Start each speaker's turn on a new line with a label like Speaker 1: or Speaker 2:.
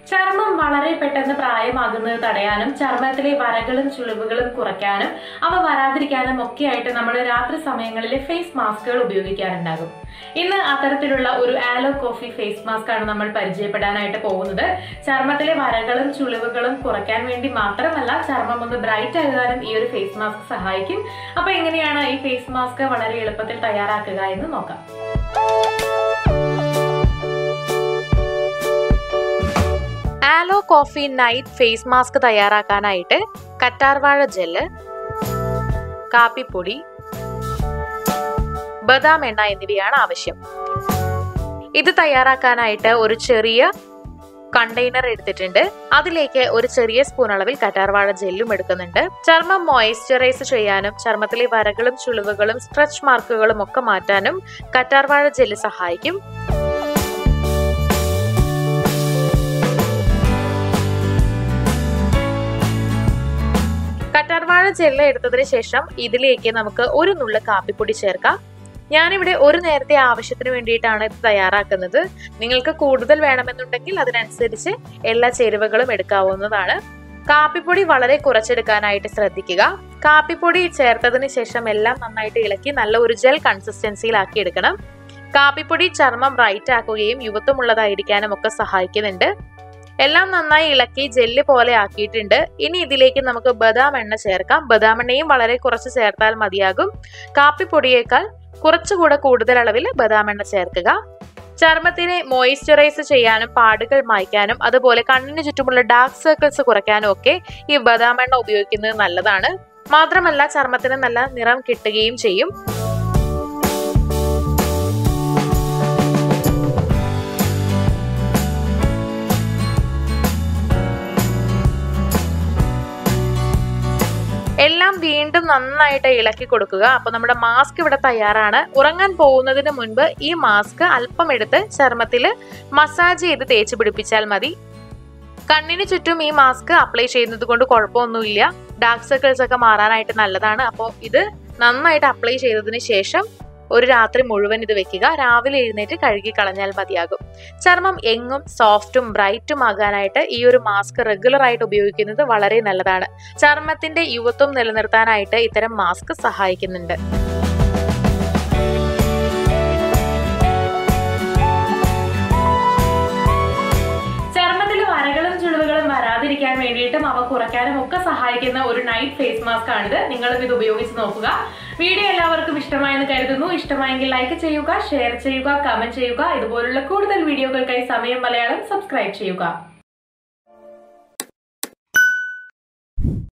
Speaker 1: ചർമ്മം വളരെ പെട്ടെന്ന് പ്രായമാകുന്നത് തടയാനും ചർമ്മത്തിലെ വരകളും ചുളിവുകളും കുറയ്ക്കാനും അവ വരാതിരിക്കാനും ഒക്കെയായിട്ട് നമ്മൾ രാത്രി സമയങ്ങളിൽ ഫേസ് മാസ്കുകൾ ഉപയോഗിക്കാറുണ്ടാകും ഇന്ന് അത്തരത്തിലുള്ള ഒരു ആലോ കോഫി ഫേസ് മാസ്ക് ആണ് നമ്മൾ പരിചയപ്പെടാനായിട്ട് പോകുന്നത് ചർമ്മത്തിലെ വരകളും ചുളിവുകളും കുറയ്ക്കാൻ വേണ്ടി മാത്രമല്ല ചർമ്മം ഒന്ന് ബ്രൈറ്റ് ആകാനും ഈ ഒരു ഫേസ് മാസ്ക് സഹായിക്കും അപ്പൊ എങ്ങനെയാണ് ഈ ഫേസ് മാസ്ക് വളരെ എളുപ്പത്തിൽ തയ്യാറാക്കുക എന്ന് നോക്കാം
Speaker 2: ആലോ കോഫി നൈറ്റ് ഫേസ് മാസ്ക് തയ്യാറാക്കാനായിട്ട് കറ്റാർവാഴ ജെല്ല് കാപ്പിപ്പൊടി ബദാം എണ്ണ എന്നിവയാണ് ആവശ്യം ഇത് തയ്യാറാക്കാനായിട്ട് ഒരു ചെറിയ കണ്ടെയ്നർ എടുത്തിട്ടുണ്ട് അതിലേക്ക് ഒരു ചെറിയ സ്പൂൺ അളവിൽ കറ്റാർവാഴ ജെല്ലും എടുക്കുന്നുണ്ട് ചർമ്മം മോയ്സ്ചറൈസ് ചെയ്യാനും ചർമ്മത്തിലെ വരകളും ചുളിവുകളും സ്ട്രെച്ച് മാർക്കുകളും ഒക്കെ മാറ്റാനും കറ്റാർവാഴ ജെല്ല് സഹായിക്കും കറ്റാർവാഴ ജെല്ല് എടുത്തതിന് ശേഷം ഇതിലേക്ക് നമുക്ക് ഒരു നുള്ള കാപ്പിപ്പൊടി ചേർക്കാം ഞാനിവിടെ ഒരു നേരത്തെ ആവശ്യത്തിന് വേണ്ടിയിട്ടാണ് ഇത് തയ്യാറാക്കുന്നത് നിങ്ങൾക്ക് കൂടുതൽ വേണമെന്നുണ്ടെങ്കിൽ അതിനനുസരിച്ച് എല്ലാ ചേരുവകളും എടുക്കാവുന്നതാണ് കാപ്പിപ്പൊടി വളരെ കുറച്ചെടുക്കാനായിട്ട് ശ്രദ്ധിക്കുക കാപ്പിപ്പൊടി ചേർത്തതിന് ശേഷം എല്ലാം നന്നായിട്ട് ഇളക്കി നല്ല ഒരു ജെൽ കൺസിസ്റ്റൻസിയിലാക്കി എടുക്കണം കാപ്പിപ്പൊടി ചർമ്മം ബ്രൈറ്റ് ആക്കുകയും യുവത്വമുള്ളതായിരിക്കാനും ഒക്കെ സഹായിക്കുന്നുണ്ട് എല്ലാം നന്നായി ഇളക്കി ജെല്ല് പോലെ ആക്കിയിട്ടുണ്ട് ഇനി ഇതിലേക്ക് നമുക്ക് ബദാം എണ്ണ ചേർക്കാം ബദാം എണ്ണയും വളരെ കുറച്ച് ചേർത്താൽ മതിയാകും കാപ്പിപ്പൊടിയേക്കാൾ കുറച്ചുകൂടെ കൂടുതൽ അളവിൽ ബദാം എണ്ണ ചേർക്കുക ചർമ്മത്തിനെ മോയിസ്ചറൈസ് ചെയ്യാനും പാടുകൾ മായ്ക്കാനും അതുപോലെ കണ്ണിന് ചുറ്റുമുള്ള ഡാർക്ക് സർക്കിൾസ് കുറയ്ക്കാനും ഒക്കെ ഈ ബദാം എണ്ണ ഉപയോഗിക്കുന്നത് നല്ലതാണ് മാത്രമല്ല ചർമ്മത്തിന് നല്ല നിറം കിട്ടുകയും ചെയ്യും എല്ലാം വീണ്ടും നന്നായിട്ട് ഇളക്കി കൊടുക്കുക അപ്പൊ നമ്മുടെ മാസ്ക് ഇവിടെ തയ്യാറാണ് ഉറങ്ങാൻ പോകുന്നതിന് മുൻപ് ഈ മാസ്ക് അല്പം എടുത്ത് ചർമ്മത്തിൽ മസാജ് ചെയ്ത് തേച്ച് പിടിപ്പിച്ചാൽ മതി കണ്ണിന് ചുറ്റും ഈ മാസ്ക് അപ്ലൈ ചെയ്യുന്നത് കൊണ്ട് കുഴപ്പമൊന്നുമില്ല ഡാർക്ക് സർക്കിൾസ് ഒക്കെ മാറാനായിട്ട് നല്ലതാണ് അപ്പോൾ ഇത് നന്നായിട്ട് അപ്ലൈ ചെയ്തതിന് ശേഷം ഒരു രാത്രി മുഴുവൻ ഇത് വെക്കുക രാവിലെ എഴുന്നേറ്റ് കഴുകി കളഞ്ഞാൽ മതിയാകും ചർമ്മം എങ്ങും സോഫ്റ്റും ബ്രൈറ്റും ആകാനായിട്ട് ഈ ഒരു മാസ്ക് റെഗുലർ ആയിട്ട് ഉപയോഗിക്കുന്നത് വളരെ നല്ലതാണ് ചർമ്മത്തിന്റെ യുവത്വം നിലനിർത്താനായിട്ട് ഇത്തരം മാസ്ക് സഹായിക്കുന്നുണ്ട്
Speaker 1: ചർമ്മത്തിൽ വരകളും ചുളിവുകളും വരാതിരിക്കാൻ വേണ്ടിയിട്ടും അവ കുറയ്ക്കാനും ഒക്കെ സഹായിക്കുന്ന ഒരു നൈറ്റ് ഫേസ് മാസ്ക് ആണിത് നിങ്ങളും ഇത് ഉപയോഗിച്ച് നോക്കുക വീഡിയോ എല്ലാവർക്കും ഇഷ്ടമായെന്ന് കരുതുന്നു ഇഷ്ടമായെങ്കിൽ ലൈക്ക് ചെയ്യുക ഷെയർ ചെയ്യുക കമന്റ് ചെയ്യുക ഇതുപോലുള്ള കൂടുതൽ വീഡിയോകൾക്കായി സമയം മലയാളം സബ്സ്ക്രൈബ് ചെയ്യുക